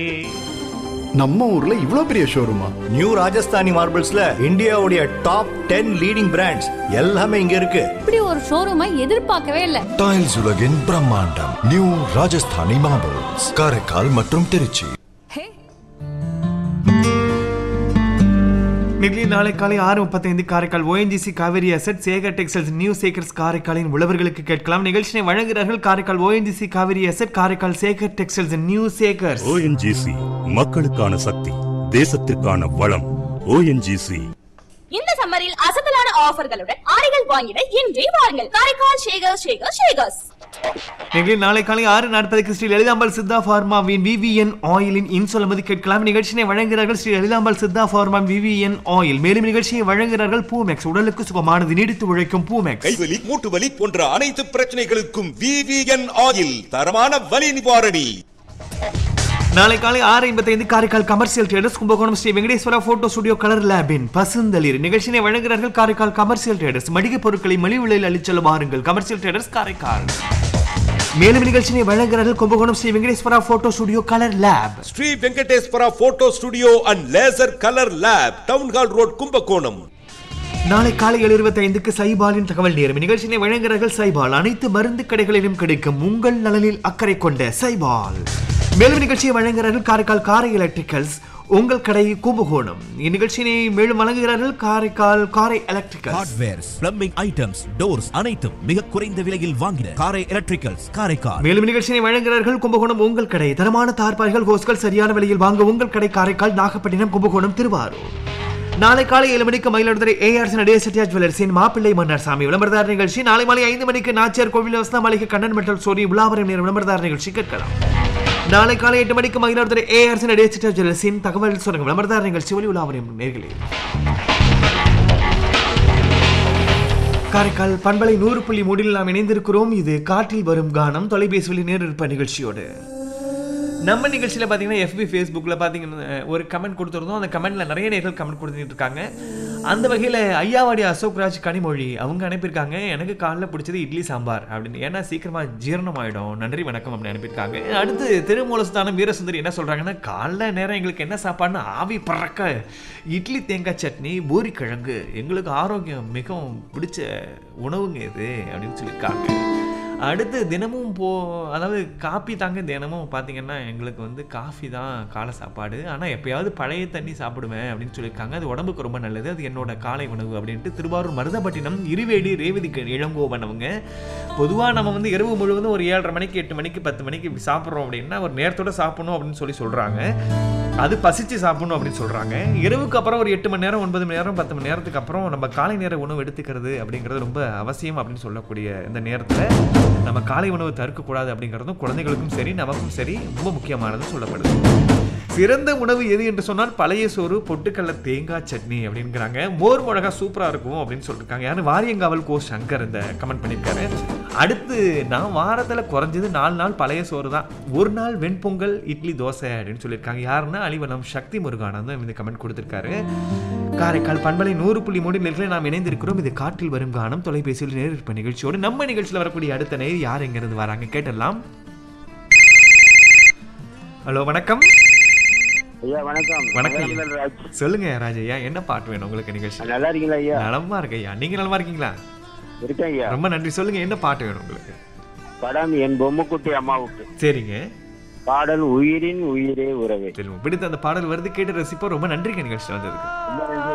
நம்ம ஊர்ல இவ்ளோ பெரிய ஷோரூமா நியூ ராஜஸ்தானி மார்பிள்ஸ்ல இந்தியாவுடைய டாப் டென் லீடிங் பிராண்ட்ஸ் எல்லாமே இங்க இருக்கு இப்படி ஒரு ஷோரூமை எதிர்பார்க்கவே இல்லை டைல்ஸ் உலகின் பிரம்மாண்டம் நியூ ராஜஸ்தானி மார்பிள்ஸ் காரைக்கால் மற்றும் திருச்சி நெகிழி நாளை காலை ஆறு முப்பத்தைந்து Karaikal ONGC Cauvery asset Sekar textiles new Sekar's காரைக்காலின் உழவர்களுக்கு கேட்கலாம் நிகழ்ச்சியை வழங்குகிறார்கள் Karaikal ONGC Cauvery asset Karaikal Sekar textiles new Sekar's ONGC மக்களுக்கான சக்தி தேசத்திற்கான வளம் ஓஎன்ஜிசி இந்த சம்மரில் அசத்தலான ஆஃபர்களுடன் ஆடைகள் வாங்கிட இன்றே வாருங்கள் காரைக்கால் ஷேகர் ஷேகர் ஷேகர்ஸ் நெகிழி நாளை காலை ஆறு நாற்பதுக்கு ஸ்ரீ லலிதாம்பாள் சித்தா ஃபார்மாவின் விவிஎன் ஆயிலின் இன்சொல்லுமதி கேட்கலாம் நிகழ்ச்சியை வழங்குகிறார்கள் Shri Lalithambal Siddha pharma VVN oil மேலும் நிகழ்ச்சியை வழங்குகிறார்கள் பூமெக்ஸ் உடலுக்கு சுகமானது நீடித்து உழைக்கும் பூமெக்ஸ் கைவலி மூட்டு வலி போன்ற அனைத்து பிரச்சனைகளுக்கும் விவிஎன் ஆயில் தரமான வலி நிவாரணி நாளை காலை ஆறு ஐம்பத்தைந்து Karaikal commercial traders Kumbakonam Shri Venkateswara photo studio colour லேபின் பசுந்தளிர் நிகழ்ச்சியை வழங்குகிறார்கள் காரைக்கால் கமர்ஷியல் ட்ரேடர்ஸ் மளிகை பொருட்களை மலிவு விலையில் அளிச்சல வாருங்கள் கமர்ஷியல் ட்ரேடர்ஸ் காரைக்கால் மேலும் நிகழ்ச்சியை வழங்குகிறார்கள் Kumbakonam Shri Venkateswara photo studio colour lab Shri Venkateswara photo studio and laser colour lab town hall road Kumbakonam நாளை காலை ஏழு இருபத்தைந்துக்கு சைபாலின் தகவல் நேரம் நிகழ்ச்சியை வழங்குகிறார்கள் சைபால் அனைத்து மருந்து கடைகளிலும் கிடைக்கும் உங்கள் நலனில் அக்கறை கொண்ட சைபால் மேலும் நிகழ்ச்சியை வழங்குகிறார்கள் காரைக்கால் காரை எலக்ட்ரிக்கல்ஸ் உங்கள் கடை கும்பகோணம் இந்நிகழ்ச்சியினை மேலும் வழங்குகிறார்கள் Karaikal Karai electricals hardwares plumbing items doors அனைத்தும் மிக குறைந்த விலையில் வாங்கின காரை எலக்ட்ரிக்கல்ஸ் காரைக்கால் மேலும் நிகழ்ச்சியை வழங்குகிறார்கள் கும்பகோணம் உங்கள் கடை தரமான தார்பாய்கள் ஹோஸ்கள் சரியான விலையில் வாங்க உங்கள் கடை காரைக்கால் நாகப்பட்டினம் கும்பகோணம் திருவாரூர் நாளை காலை ஏழு மணிக்கு மயிலாடுதுறை ஏஆர்ஸ் நடே சத்யா ஜுவல்லர்ஸின் மாப்பிள்ளை மன்னர் சாமி விளம்பரதார நிகழ்ச்சி நாளை மாலை ஐந்து மணிக்கு நாச்சியார் கோவில் வசந்தா மாளிகை கண்ணன் மெட்டல் சோரி விழாவரம் நேர விளம்பரதார நிகழ்ச்சி கேட்கலாம் நாளை காலை எட்டு மணிக்கு மயிலாடுதுறை ஏஆர்ஸ் நடே சத்யா ஜுவல்லர்ஸின் தகவல் சொல்லுங்க விளம்பரதார நிகழ்ச்சி ஒளி விழாவரம் நேர்களே காரைக்கால் பண்பலை நூறு புள்ளி மூடில் நாம் இணைந்திருக்கிறோம் இது காற்றில் வரும் கானம் தொலைபேசியில் நேரிருப்ப நிகழ்ச்சியோடு நம்ம நிகழ்ச்சியில் பார்த்தீங்கன்னா எஃபி ஃபேஸ்புக்கில் பார்த்தீங்கன்னா ஒரு கமெண்ட் கொடுத்துருந்தோம் அந்த கமெண்ட்டில் நிறைய நேர்கள் கமெண்ட் கொடுத்துட்டு இருக்காங்க அந்த வகையில் ஐயாவாடி அசோக் ராஜ் கனிமொழி அவங்க அனுப்பியிருக்காங்க எனக்கு காலைல பிடிச்சது இட்லி சாம்பார் அப்படின்னு ஏன்னா சீக்கிரமாக ஜீரணம் ஆகிடும் நன்றி வணக்கம் அப்படின்னு அனுப்பியிருக்காங்க அடுத்து திருமூலஸ்தானம் வீரசுந்தரி என்ன சொல்கிறாங்கன்னா காலைல நேரம் எங்களுக்கு என்ன சாப்பாடுன்னு ஆவி பறக்க இட்லி தேங்காய் சட்னி பூரி கிழங்கு எங்களுக்கு ஆரோக்கியம் மிகவும் பிடிச்ச உணவுங்க இது அப்படின்னு சொல்லியிருக்காங்க அடுத்து தினமும் போ அதாவது காப்பி தாங்க தினமும் பார்த்தீங்கன்னா எங்களுக்கு வந்து காஃபி தான் காலை சாப்பாடு ஆனால் எப்பயாவது பழைய தண்ணி சாப்பிடுவேன் அப்படின்னு சொல்லியிருக்காங்க அது உடம்புக்கு ரொம்ப நல்லது அது என்னோட காலை உணவு அப்படின்ட்டு திருவாரூர் மருதப்பட்டினம் இருவேடி ரேவதி க- இளங்கோவன் அவங்க பொதுவாக நம்ம வந்து இரவு முழுவதும் ஒரு ஏழரை மணிக்கு எட்டு மணிக்கு பத்து மணிக்கு இப்படி சாப்பிட்றோம் அப்படின்னா ஒரு நேரத்தோட சாப்பிடணும் அப்படின்னு சொல்லி சொல்கிறாங்க அது பசிச்சு சாப்பிடணும் அப்படின்னு சொல்கிறாங்க இரவுக்கு அப்புறம் ஒரு எட்டு மணி நேரம் ஒன்பது மணி நேரம் பத்து மணி நேரத்துக்கு அப்புறம் நம்ம காலை நேர உணவு எடுத்துக்கிறது அப்படிங்கிறது ரொம்ப அவசியம் அப்படின்னு சொல்லக்கூடிய இந்த நேரத்தில் நம்ம காலை உணவு தடுக்கக்கூடாது அப்படிங்கிறதும் குழந்தைகளுக்கும் சரி நமக்கும் சரி ரொம்ப முக்கியமானது சொல்லப்படுது சிறந்த உணவு எது என்று சொன்னால் பழைய சோறு பொட்டுக்கடல தேங்காய் சட்னி அப்படிங்கிறாங்க மோர் மிளகா சூப்பராக இருக்கும் அப்படின்னு சொல்லியிருக்காங்க யாரு வாரியங்காவல் கோ சங்கர் இந்த கமெண்ட் பண்ணியிருக்காரு அடுத்து நான் வாரத்தில் குறைஞ்சது நாலு நாள் பழைய சோறு தான் ஒரு நாள் வெண்பொங்கல் இட்லி தோசை அப்படின்னு சொல்லியிருக்காங்க யாருன்னா அலிவனம் சக்தி முருகானந்தம் இந்த கமெண்ட் கொடுத்திருக்காரு காரைக்கால் பண்பலை நூறு புள்ளி மூணு நிலைகளை நாம் இணைந்திருக்கிறோம் இது காற்றில் வரும் கானம் தொலைபேசியில் நேரிருப்ப நிகழ்ச்சியோடு நம்ம நிகழ்ச்சியில் வரக்கூடிய அடுத்த நேர் யார் எங்கிருந்து வராங்க கேட்டலாம் ஹலோ வணக்கம் ஐயா வணக்கம் வணக்கம் ஐயா. மகேந்திரன் ராஜ். சொல்லுங்க ராஜையா என்ன பாட்டு வேணும் உங்களுக்கு நிகழ்ச்சி நல்லா இருக்கீங்களா ஐயா நலமா இருக்கு ஐயா நீங்க நலமா இருக்கீங்களா இருக்கேன் ஐயா ரொம்ப நன்றி சொல்லுங்க என்ன பாட்டு வேணும் உங்களுக்கு படம் என் பொம்முக்குட்டி அம்மாவுக்கு சரிங்க பாடல் உயிரின் உயிரே உறவே சரி பிடித்த அந்த பாடல் வருது கேட்டு ரசிப்போம் ரொம்ப நன்றிங்க நிகழ்ச்சி வந்ததுக்கு ரொம்ப நன்றி